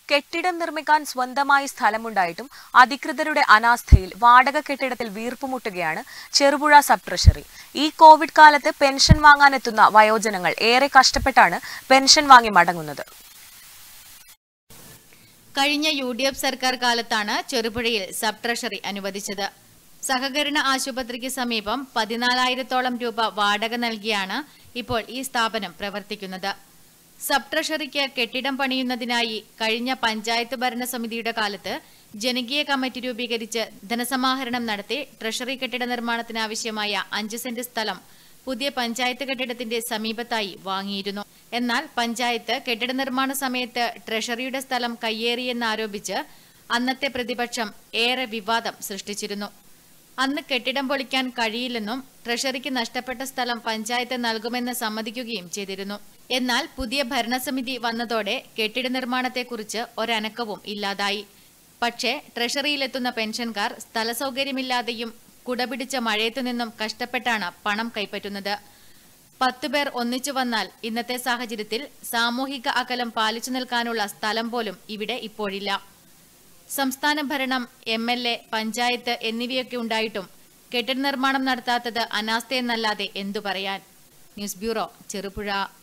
കെട്ടിടം നിർമ്മിക്കാൻ സ്വന്തമായി സ്ഥലമുണ്ടായിട്ടും അധികൃതരുടെ അനാസ്ഥയിൽ വാടക കെട്ടിടത്തിൽ വീർപ്പുമുട്ടുകയാണ് ചെറുപുഴ സബ് ട്രഷറി ഈ കോവിഡ് കാലത്ത് പെൻഷൻ വാങ്ങാനെത്തുന്ന വയോജനങ്ങൾ ഏറെ കഷ്ടപ്പെട്ടാണ് പെൻഷൻ വാങ്ങി മടങ്ങുന്നത് കഴിഞ്ഞ യു ഡി എഫ് സർക്കാർ കാലത്താണ് ചെറുപുഴയിൽ സബ് ട്രഷറി അനുവദിച്ചത് സഹകരണ ആശുപത്രിക്ക് സമീപം പതിനാലായിരത്തോളം രൂപ വാടക നൽകിയാണ് ഇപ്പോൾ ഈ സ്ഥാപനം പ്രവർത്തിക്കുന്നത് സബ് ട്രഷറിക്ക് കെട്ടിടം പണിയുന്നതിനായി കഴിഞ്ഞ പഞ്ചായത്ത് ഭരണസമിതിയുടെ കാലത്ത് ജനകീയ കമ്മിറ്റി രൂപീകരിച്ച് ധനസമാഹരണം നടത്തി ട്രഷറി കെട്ടിട നിർമ്മാണത്തിനാവശ്യമായ അഞ്ച് സെന്റ് സ്ഥലം പുതിയ പഞ്ചായത്ത് കെട്ടിടത്തിന്റെ സമീപത്തായി വാങ്ങിയിരുന്നു എന്നാൽ പഞ്ചായത്ത് കെട്ടിട നിർമ്മാണ സമയത്ത് ട്രഷറിയുടെ സ്ഥലം കയ്യേറിയെന്നാരോപിച്ച് അന്നത്തെ പ്രതിപക്ഷം ഏറെ വിവാദം സൃഷ്ടിച്ചിരുന്നു അന്ന് കെട്ടിടം പൊളിക്കാൻ കഴിയില്ലെന്നും ട്രഷറിക്ക് നഷ്ടപ്പെട്ട സ്ഥലം പഞ്ചായത്ത് നൽകുമെന്ന് സമ്മതിക്കുകയും ചെയ്തിരുന്നു എന്നാൽ പുതിയ ഭരണസമിതി വന്നതോടെ കെട്ടിട നിർമ്മാണത്തെക്കുറിച്ച് ഒരനക്കവും ഇല്ലാതായി പക്ഷേ ട്രഷറിയിലെത്തുന്ന പെൻഷൻകാർ സ്ഥലസൗകര്യമില്ലാതെയും കുടപിടിച്ച മഴയത്തു നിന്നും കഷ്ടപ്പെട്ടാണ് പണം കൈപ്പറ്റുന്നത് പത്തു പേർ ഒന്നിച്ചു വന്നാൽ ഇന്നത്തെ സാഹചര്യത്തിൽ സാമൂഹിക അകലം പാലിച്ചു നിൽക്കാനുള്ള സ്ഥലം പോലും ഇവിടെ ഇപ്പോഴില്ല സംസ്ഥാന ഭരണം എം എൽ എ പഞ്ചായത്ത് എന്നിവയൊക്കെ ഉണ്ടായിട്ടും കെട്ടിട നിർമ്മാണം നടത്താത്തത് അനാസ്ഥയെന്നല്ലാതെ എന്തു പറയാൻ ന്യൂസ് ബ്യൂറോ ചെറുപുഴ